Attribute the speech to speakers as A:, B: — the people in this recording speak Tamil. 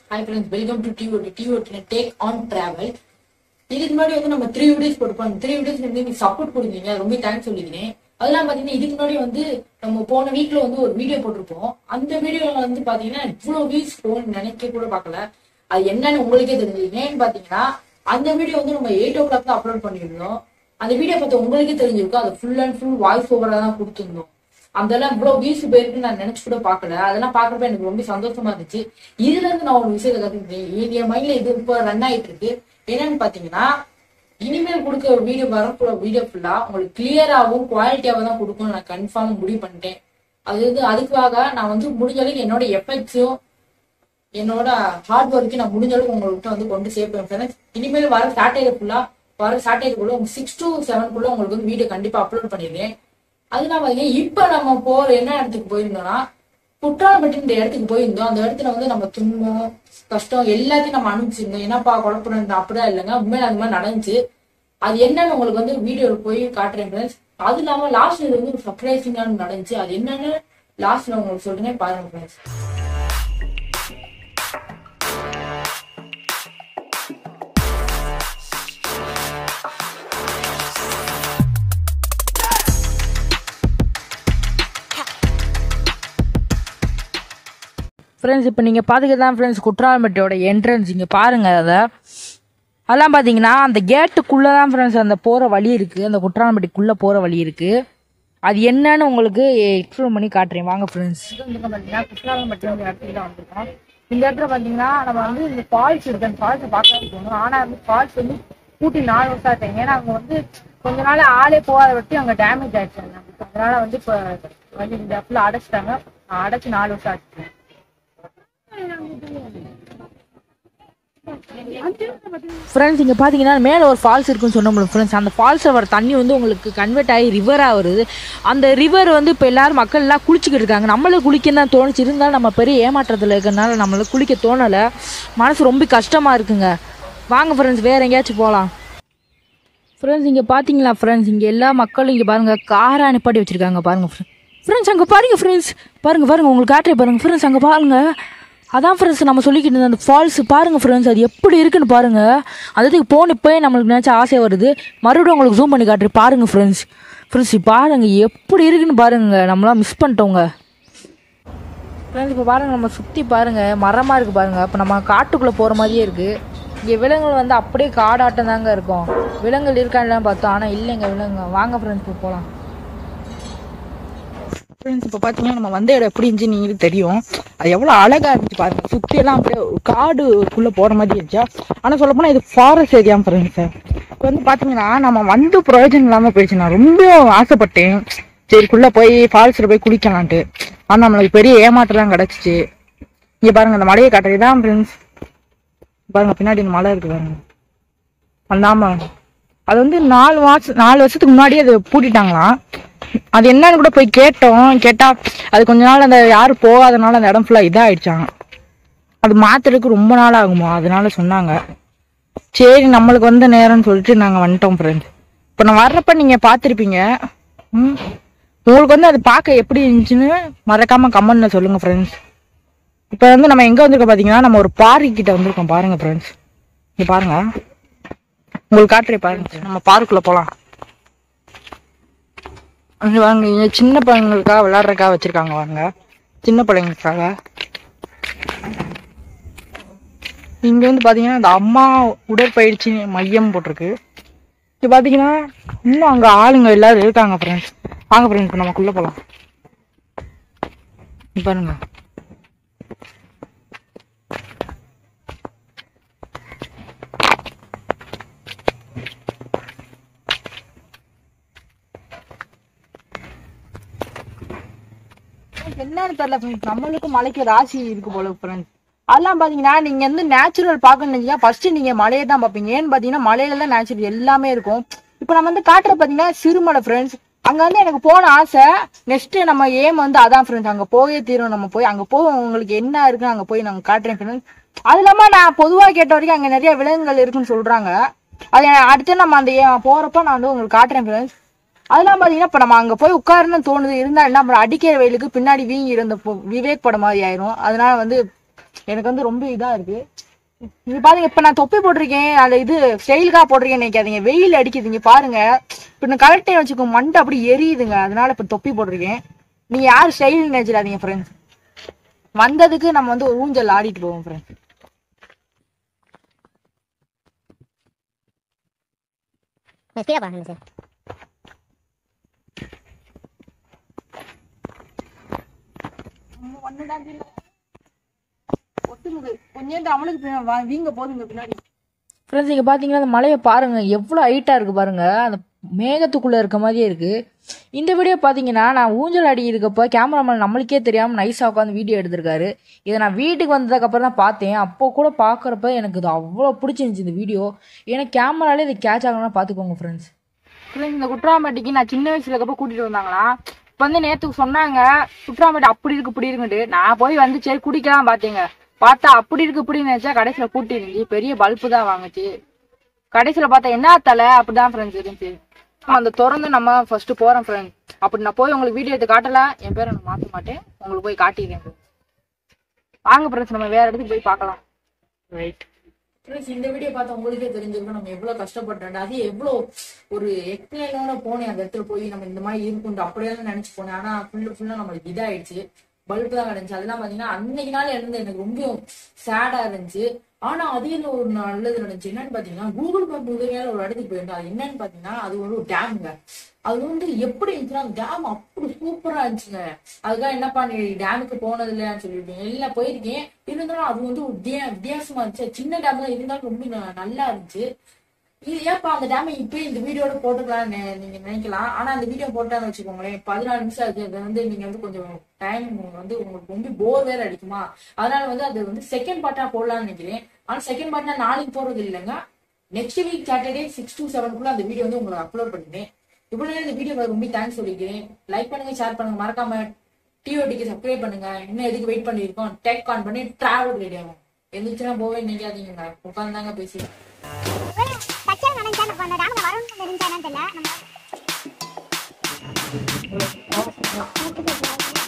A: Hi friends welcome to DOD DOD take on travel இதுக்கு முன்னாடி வந்து நம்ம த்ரீ வீடியோஸ் போட்டுப்போம் த்ரீ வீடியோஸ் வந்து நீங்க சப்போர்ட் கொடுத்தீங்க ரொம்ப தேங்க்ஸ் சொல்லிக்கிறேன் அதெல்லாம் பாத்தீங்கன்னா இதுக்கு முன்னாடி வந்து நம்ம போன வீக்ல வந்து ஒரு வீடியோ போட்டிருப்போம் அந்த வீடியோல வந்து பாத்தீங்கன்னா இவ்வளவு வியூஸ் போகணும்னு நினைக்க கூட பார்க்கல அது என்னன்னு உங்களுக்கே தெரிஞ்சது ஏன்னு பாத்தீங்கன்னா அந்த வீடியோ வந்து நம்ம எயிட் ஓ கிளாக் தான் அப்லோட் பண்ணியிருந்தோம் அந்த வீடியோ பார்த்து உங்களுக்கே தெரிஞ்சிருக்கும் அது ஃபுல் அண்ட் ஃபுல் வாய்ஸ் ஓவரா தான் கொடுத்துருந்தோம் அதெல்லாம் இவ்வளவு வியூஸ் போயிருக்கு நான் நினைச்சு கூட பார்க்கல அதெல்லாம் பாக்குறப்ப எனக்கு ரொம்ப சந்தோஷமா இருந்துச்சு இதுல இருந்து நான் ஒரு விஷயத்தை கத்துக்கிட்டேன் இது என் மைண்ட்ல இது இப்போ ரன் ஆயிட்டு இருக்கு என்னன்னு பாத்தீங்கன்னா இனிமேல் கொடுக்க வீடியோ வரப்போற வீடியோ ஃபுல்லா உங்களுக்கு கிளியராகவும் குவாலிட்டியாவும் தான் கொடுக்கணும் நான் கன்ஃபார்ம் முடிவு பண்ணிட்டேன் அது வந்து அதுக்காக நான் வந்து முடிஞ்ச அளவுக்கு என்னோட எஃபெக்ட்ஸையும் என்னோட ஹார்ட் ஒர்க்கு நான் முடிஞ்ச அளவுக்கு உங்கள்கிட்ட வந்து கொண்டு சேர்ப்பேன் ஃப்ரெண்ட்ஸ் இனிமேல் வர சாட்டர்டே ஃபுல்லா வர சாட்டர்டேக்குள்ள உங்க சிக்ஸ் டு செவன்குள்ள உங்களுக்கு வந்து வீடியோ கண்டிப்பா அப்லோட் பண்ணிடுறேன் அதெல்லாம் பாத்தீங்கன்னா இப்ப நம்ம போற என்ன இடத்துக்கு போயிருந்தோம்னா குற்றாலப்பட்டின்ற இடத்துக்கு போயிருந்தோம் அந்த இடத்துல வந்து நம்ம துன்பம் கஷ்டம் எல்லாத்தையும் நம்ம அனுப்பிச்சிருந்தோம் என்னப்பா குழப்பம் அப்படிதான் இல்லைங்க உண்மையில அந்த மாதிரி நடந்துச்சு அது என்னன்னு உங்களுக்கு வந்து வீடியோல போய் காட்டுறேன் ஃப்ரெண்ட்ஸ் அது இல்லாம லாஸ்ட்ல இது வந்து ஒரு சர்ப்ரைசிங்கான நடந்துச்சு அது என்னன்னு லாஸ்ட்ல உங்களுக்கு சொல்றேன் பாருங்க ஃப்ரெண்ட்ஸ்
B: ஃப்ரெண்ட்ஸ் இப்போ நீங்கள் பார்த்துக்கிட்டு தான் ஃப்ரெண்ட்ஸ் குற்றாலம்பட்டியோட என்ட்ரன்ஸ் இங்கே பாருங்கள் அதை அதெல்லாம் பார்த்தீங்கன்னா அந்த கேட்டுக்குள்ளே தான் ஃப்ரெண்ட்ஸ் அந்த போகிற வழி இருக்குது அந்த குற்றாலம்பட்டிக்குள்ளே போகிற வழி இருக்குது அது என்னன்னு உங்களுக்கு எக்ஸ்ப்ளோர் பண்ணி காட்டுறேன் வாங்க ஃப்ரெண்ட்ஸ்
A: வந்து பார்த்தீங்கன்னா குற்றாலம்பட்டி வந்து இடத்துக்கு தான் வந்திருக்கோம் இந்த இடத்துல பார்த்தீங்கன்னா நம்ம வந்து இந்த ஃபால்ஸ் இருக்கு அந்த ஃபால்ஸை பார்க்க போகணும் ஆனால் அந்த ஃபால்ஸ் வந்து கூட்டி நாலு வருஷம் ஆச்சு ஏன்னா அங்கே வந்து கொஞ்ச நாள் ஆளே போகாத வட்டி அங்கே டேமேஜ் ஆயிடுச்சு நமக்கு அதனால வந்து இப்போ வந்து இந்த இடத்துல அடைச்சிட்டாங்க அடைச்சு நாலு வருஷம் ஆச்சு
B: ஃப்ரெண்ட்ஸ் இங்கே பார்த்தீங்கன்னா மேலே ஒரு ஃபால்ஸ் இருக்குன்னு சொன்னோம்ல ஃப்ரெண்ட்ஸ் அந்த ஃபால்ஸில் வர தண்ணி வந்து உங்களுக்கு கன்வெர்ட் ஆகி ரிவராக வருது அந்த ரிவர் வந்து இப்போ எல்லாரும் மக்கள் எல்லாம் குளிச்சுக்கிட்டு இருக்காங்க நம்மளும் குளிக்க தான் தோணுச்சு இருந்தாலும் நம்ம பெரிய ஏமாற்றத்தில் இருக்கிறனால நம்மளுக்கு குளிக்க தோணலை மனசு ரொம்ப கஷ்டமாக இருக்குங்க வாங்க ஃப்ரெண்ட்ஸ் வேறு எங்கேயாச்சும் போகலாம் ஃப்ரெண்ட்ஸ் இங்கே பார்த்தீங்களா ஃப்ரெண்ட்ஸ் இங்கே எல்லா மக்களும் இங்கே பாருங்கள் காரை அனுப்பாட்டி வச்சுருக்காங்க பாருங்கள் ஃப்ரெண்ட்ஸ் ஃப்ரெண்ட்ஸ் அங்கே பாருங்கள் ஃப்ரெண்ட்ஸ் பாருங்கள் பாருங்கள் உங்களுக்கு காட்டுறே பாருங்கள் ஃப்ரெண்ட்ஸ் அங்கே பாருங்கள் அதான் ஃப்ரெண்ட்ஸ் நம்ம சொல்லிக்கிட்டு இருந்த அந்த ஃபால்ஸ் பாருங்கள் ஃப்ரெண்ட்ஸ் அது எப்படி இருக்குன்னு பாருங்கள் அதுக்கு போன இப்போயே நம்மளுக்கு நினச்ச ஆசை வருது மறுபடியும் உங்களுக்கு ஜூம் பண்ணி காட்டுறேன் பாருங்கள் ஃப்ரெண்ட்ஸ் ஃப்ரெண்ட்ஸ் பாருங்கள் எப்படி இருக்குன்னு பாருங்கள் நம்மளாம் மிஸ் பண்ணிட்டோங்க ஃப்ரெண்ட்ஸ் இப்போ பாருங்கள் நம்ம சுற்றி பாருங்கள் மரமாக இருக்குது பாருங்கள் இப்போ நம்ம காட்டுக்குள்ளே போகிற மாதிரியே இருக்குது இங்கே விலங்குகள் வந்து அப்படியே காடாட்டம் தாங்க இருக்கும் விலங்குகள் இருக்கான்னு பார்த்தோம் ஆனால் இல்லைங்க விலங்கு வாங்க ஃப்ரெண்ட்ஸ் இப்போ போகலாம்
A: ஃப்ரெண்ட்ஸ் இப்போ பார்த்தீங்கன்னா நம்ம வந்த இடம் எப்படி இருந்துச்சு நீங்களுக்கு தெரியும் அது எவ்வளோ அழகா இருந்துச்சு பாருங்க சுற்றி எல்லாம் அப்படியே ஒரு காடுக்குள்ளே போகிற மாதிரி இருந்துச்சா ஆனால் சொல்ல போனால் இது ஃபாரஸ்ட் ஏரியா ஃப்ரெண்ட்ஸ் இப்போ வந்து பார்த்தீங்கன்னா நம்ம வந்து பிரயோஜனம் இல்லாமல் போயிடுச்சு நான் ரொம்ப ஆசைப்பட்டேன் சரிக்குள்ளே போய் ஃபால்ஸில் போய் குளிக்கலான்ட்டு ஆனால் நம்மளுக்கு பெரிய ஏமாற்றலாம் கிடச்சிச்சு இங்கே பாருங்க அந்த மலையை காட்டுறது தான் ஃப்ரெண்ட்ஸ் பாருங்க பின்னாடி இந்த மலை இருக்கு பாருங்க அந்தாம அது வந்து நாலு மாசம் நாலு வருஷத்துக்கு முன்னாடியே அது பூட்டிட்டாங்களாம் அது என்னன்னு கூட போய் கேட்டோம் கேட்டா அது கொஞ்ச நாள் அந்த யாரும் போகாதனால அந்த இடம் ஃபுல்லா இதாயிடுச்சாங்க அது மாத்துறதுக்கு ரொம்ப நாள் ஆகுமா அதனால சொன்னாங்க சரி நம்மளுக்கு வந்த நேரம்னு சொல்லிட்டு நாங்க வந்துட்டோம் ஃப்ரெண்ட்ஸ் இப்போ நான் வர்றப்ப நீங்க பார்த்துருப்பீங்க ம் உங்களுக்கு வந்து அது பார்க்க எப்படி இருந்துச்சுன்னு மறக்காம கமெண்ட்ல சொல்லுங்க ஃப்ரெண்ட்ஸ் இப்போ வந்து நம்ம எங்க வந்திருக்கோம் பாத்தீங்கன்னா நம்ம ஒரு பார்க் கிட்ட வந்திருக்கோம் பாருங்க ஃப்ரெண்ட்ஸ் இங்க பாருங்க உங்களுக்கு காட்டுறே பாருங்க நம்ம பார்க்குள்ள போலாம் அங்க வாங்க இங்க சின்ன பையங்களுக்காக விளையாடுறதுக்காக வச்சிருக்காங்க வாங்க சின்ன பிள்ளைங்களுக்காக இங்க வந்து பாத்தீங்கன்னா இந்த அம்மா உடற்பயிற்சி மையம் போட்டிருக்கு இது பாத்தீங்கன்னா இன்னும் அங்க ஆளுங்க எல்லாரும் இருக்காங்க ஃப்ரெண்ட்ஸ் வாங்க ஃப்ரெண்ட்ஸ் நமக்குள்ள போலாம் இங்க பாருங்க என்னன்னு தெரியல ஃப்ரெண்ட்ஸ் நம்மளுக்கும் மலைக்கு ராசி இருக்கு போல ஃப்ரெண்ட்ஸ் அதெல்லாம் பாத்தீங்கன்னா நீங்க வந்து நேச்சுரல் பார்க்கணும் ஃபர்ஸ்ட் நீங்க மலையை தான் பார்ப்பீங்க ஏன்னு பாத்தீங்கன்னா மலையில தான் நேச்சுரல் எல்லாமே இருக்கும் இப்போ நம்ம வந்து காட்டுற பாத்தீங்கன்னா சிறுமலை ஃப்ரெண்ட்ஸ் அங்க வந்து எனக்கு போன ஆசை நெக்ஸ்ட் நம்ம ஏம் வந்து அதான் ஃப்ரெண்ட்ஸ் அங்க போயே தீரும் நம்ம போய் அங்க போய் உங்களுக்கு என்ன இருக்குன்னு அங்க போய் நாங்க காட்டுறேன் ஃப்ரெண்ட்ஸ் அது இல்லாம நான் பொதுவா கேட்ட வரைக்கும் அங்க நிறைய விலங்குகள் இருக்குன்னு சொல்றாங்க அது அடுத்து நம்ம அந்த ஏ- போறப்ப நான் வந்து உங்களுக்கு காட்டுறேன் ஃப்ரெண்ட்ஸ் அதெல்லாம் பாத்தீங்கன்னா இப்ப நம்ம அங்க போய் உட்காரணும்னு தோணுது இருந்தா என்ன அப்புறம் அடிக்கிற வெயிலுக்கு பின்னாடி வீங்கி இருந்த பொ- விவேக் படம் மாதிரி ஆயிரும் அதனால வந்து
B: எனக்கு வந்து ரொம்ப இதா இருக்கு நீங்க பாருங்க இப்ப நான் தொப்பி போட்டிருக்கேன் அந்த இது ஸ்டைலுக்காக போட்டிருக்கேன் நினைக்காதீங்க வெயில் அடிக்குதுங்க பாருங்க இப்ப நான் கரெக்ட் டைம் வச்சுக்கோ மண்டை அப்படி எரியுதுங்க அதனால இப்ப தொப்பி போட்டிருக்கேன் நீங்க யாரும் ஸ்டைல் நினைச்சிடாதீங்க ஃப்ரெண்ட்ஸ் வந்ததுக்கு நம்ம வந்து ஒரு ஊஞ்சல் ஆடிட்டு போவோம் ஃப்ரெண்ட்ஸ்
C: கீழே பாருங்க சார்
B: ஒட்டுமுது கொஞ்சம் அவனுக்கு பின்ன- வா- வீங்க போதுங்க பின்னாடி
D: ஃப்ரெண்ட்ஸ் இங்கே பார்த்தீங்கன்னா அந்த மலையை பாருங்கள் எவ்வளோ ஹைட்டாக இருக்குது பாருங்கள் அந்த மேகத்துக்குள்ளே இருக்க மாதிரியே இருக்குது இந்த வீடியோ பார்த்தீங்கன்னா நான் ஊஞ்சல் அடி இருக்கப்போ கேமராமேன் நம்மளுக்கே தெரியாமல் நைஸாக உட்காந்து வீடியோ எடுத்திருக்காரு இதை நான் வீட்டுக்கு வந்ததுக்கப்புறம் தான் பார்த்தேன் அப்போ கூட பார்க்குறப்ப எனக்கு இது அவ்வளோ பிடிச்சிருந்துச்சி இந்த வீடியோ ஏன்னா கேமராலே இது கேட்ச் ஆகணும்னா பார்த்துக்கோங்க ஃப்ரெண்ட்ஸ்
B: ஃப்ரெண்ட்ஸ் இந்த குற்றாம்பட்டிக்கு நான் சின்ன வயசுல இருக்கப்ப கூட்டிட்டு வந்தாங்களா இப்போ வந்து நேத்துக்கு சொன்னாங்க குற்றாம்பட்டி அப்படி இருக்கு இப்படி இருக்குன்ட்டு நான் போய் வந்து சரி குடிக்கலாம் பார்த்தேங்க பார்த்தா அப்படி இருக்கு இப்படின்னு நினைச்சா கடைசியில பூட்டி இருந்துச்சு பெரிய பல்பு தான் வாங்குச்சு கடைசியில பார்த்தா என்ன தலை அப்படிதான் ஃப்ரெண்ட்ஸ் இருந்துச்சு அந்த திறந்து நம்ம ஃபர்ஸ்ட் போறோம் ஃப்ரெண்ட் அப்படி நான் போய் உங்களுக்கு வீடியோ எடுத்து காட்டல என் பேரை நான் மாத்த மாட்டேன் உங்களுக்கு போய் காட்டிடுறேன் friends. வாங்க ஃப்ரெண்ட்ஸ் நம்ம வேற இடத்துக்கு போய் பார்க்கலாம் ரைட்
A: ஃப்ரெண்ட்ஸ் இந்த வீடியோ பார்த்தா உங்களுக்கே தெரிஞ்சிருக்கும் நம்ம எவ்வளவு கஷ்டப்பட்டோம் அது எவ்வளவு ஒரு எக்ஸ்பிளைனோட போனேன் அந்த இடத்துல போய் நம்ம இந்த மாதிரி இருக்கும் அப்படியே தான் நினைச்சு போனேன் ஆனா ஃபுல்லு ஃபுல்லா நம்மளுக்கு இதாயிடுச்சு பல்பு தான் கிடைச்சு அதெல்லாம் பாத்தீங்கன்னா அன்னைக்கு நாள் இருந்து எனக்கு ரொம்ப சேடா இருந்துச்சு ஆனா அது என்ன ஒரு நல்லது நடந்துச்சு என்னன்னு பாத்தீங்கன்னா கூகுள் மேப் உதவியால ஒரு இடத்துக்கு போயிருந்தோம் அது என்னன்னு பாத்தீங்கன்னா அது ஒரு டேம்ங்க அது வந்து எப்படி இருந்துச்சுன்னா டேம் அப்படி சூப்பரா இருந்துச்சுங்க அதுக்காக என்னப்பா நீ டேமுக்கு போனது இல்லையான்னு சொல்லிட்டு இல்ல போயிருக்கேன் இருந்தாலும் அது வந்து ஒரு வித்தியா- வித்தியாசமா இருந்துச்சு சின்ன டேம் தான் இருந்தாலும் ரொம்ப ந- நல்லா இருந்துச்சு இது ஏன்ப்பா அந்த டேமை இப்பயே இந்த வீடியோட போட்டுக்கலாம் நீங்க நினைக்கலாம் ஆனா அந்த வீடியோ போட்டான்னு வச்சுக்கோங்களேன் பதினாலு நிமிஷம் ஆகுது அது வந்து நீங்க வந்து கொஞ்சம் டைம் வந்து உங்களுக்கு ரொம்ப போர் வேற அடிக்குமா அதனால வந்து அது வந்து செகண்ட் பார்ட்டா போடலாம்னு நினைக்கிறேன் ஆனா செகண்ட் பார்ட்னா நாளைக்கு போறது இல்லைங்க next week Saturday six to செவனுக்குள்ள அந்த வீடியோ வந்து உங்களுக்கு அப்லோட் பண்ணிட்டேன் இவ்வளவு நேரம் இந்த வீடியோ ரொம்ப தேங்க்ஸ் சொல்லிக்கிறேன் லைக் பண்ணுங்க ஷேர் பண்ணுங்க மறக்காம டிஓடிக்கு சப்ஸ்கிரைப் பண்ணுங்க இன்னும் எதுக்கு வெயிட் பண்ணிருக்கோம் டேக் ஆன் பண்ணி டிராவல் ரெடி ஆகும் எந்திரிச்சுனா போவே நினைக்காதீங்க உட்காந்துதாங்க பேசி
C: தச்சல் நினைச்சா நம்ம அந்த டேம்ல வரணும்னு தெரிஞ்சா என்னன்னு தெரியல நம்ம